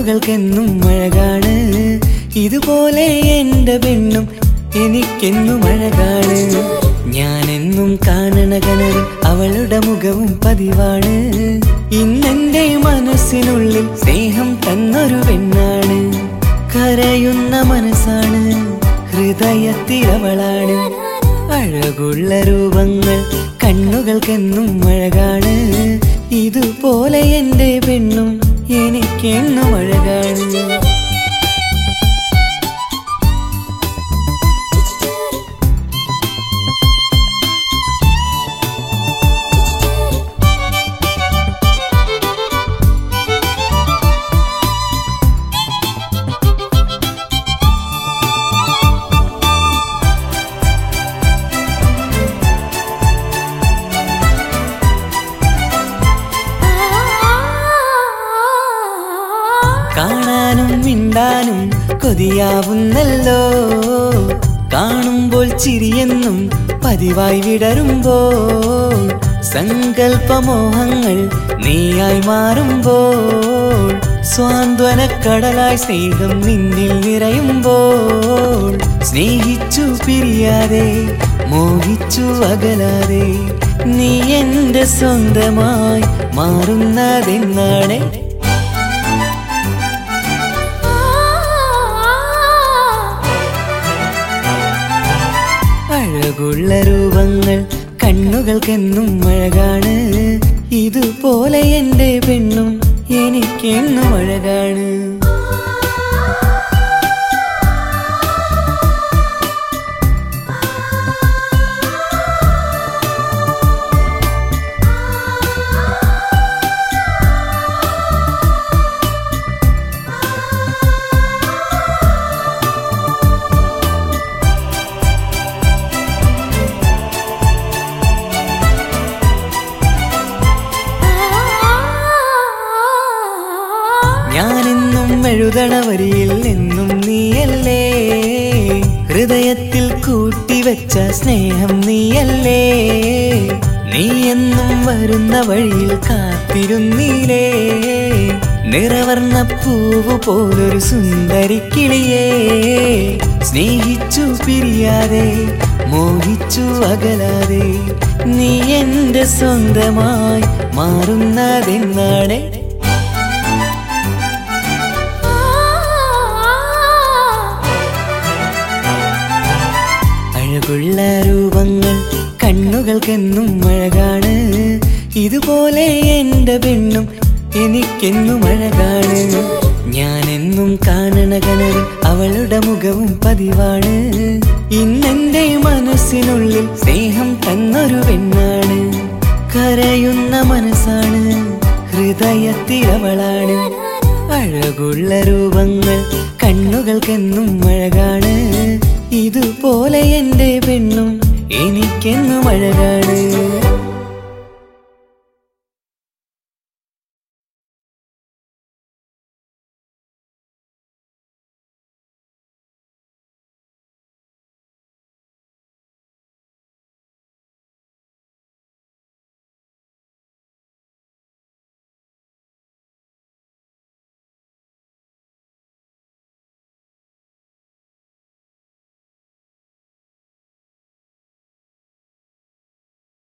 കണ്ണുകൾക്കെന്നും അഴകാണ് ഇതുപോലെ എന്റെ പെണ്ണും എനിക്കെന്നും അഴകാണ് ഞാനെന്നും കാണണ കനവിൽ അവളുടെ മുഖവും പതിവാണ് ഇന്നെന്റെ മനസ്സിനുള്ളിൽ സ്നേഹം തന്നൊരു പെണ്ണാണ് കരയുന്ന മനസ്സാണ് ഹൃദയത്തിലവളാണ് അഴകുള്ള രൂപങ്ങൾ കണ്ണുകൾക്കെന്നും അഴകാണ് ഇതുപോലെ എന്റെ പെണ്ണും എനിക്കെന്നും അഴകാണ് കാണാനും മിണ്ടാനും കൊതിയാവുന്നല്ലോ കാണുമ്പോൾ ചിരിയെന്നും പതിവായി വിടരുമ്പോൾ സങ്കൽപ്പമോഹങ്ങൾ നീയായി മാറുമ്പോൾ സ്വാന്തന കടലായി സ്നേഹം നിന്നിൽ നിറയുമ്പോൾ സ്നേഹിച്ചു പിരിയാതെ മോഹിച്ചു അകലാതെ നീ എന്റെ സ്വന്തമായി മാറുന്നതെന്നാണ് അഴകുള്ള രൂപങ്ങൾ കണ്ണുകൾക്കെന്നും അഴകാണ് ഇതുപോലെ എന്റെ പെണ്ണും എനിക്കെന്നും അഴകാണ് ഞാനെന്നും എഴുതണ വരിയിൽ എന്നും നീയല്ലേ ഹൃദയത്തിൽ കൂട്ടിവെച്ച സ്നേഹം നീയല്ലേ നീ എന്നും വരുന്ന വഴിയിൽ കാത്തിരുന്നീലേ നിറവർണ്ണ പൂവ് പോലൊരു സുന്ദരിക്കിളിയേ സ്നേഹിച്ചു പിരിയാതെ മോഹിച്ചു അകലാതെ നീ എന്റെ സ്വന്തമായി മാറുന്നതെന്നാണ് അഴകുള്ള രൂപങ്ങൾ കണ്ണുകൾക്കെന്നും അഴകാണ് ഇതുപോലെ എന്റെ പെണ്ണും എനിക്കെന്നും അഴകാണ് ഞാനെന്നും കാണണ കനവിൽ അവളുടെ മുഖവും പതിവാണ് ഇന്നെന്റെ മനസ്സിനുള്ളിൽ സ്നേഹം തന്നൊരു പെണ്ണാണ് കരയുന്ന മനസ്സാണ് ഹൃദയത്തിലവളാണ് അഴകുള്ള രൂപങ്ങൾ കണ്ണുകൾക്കെന്നും അഴകാണ് ഇതുപോലെ എന്റെ പെണ്ണും എനിക്കെന്നും അഴകാണ്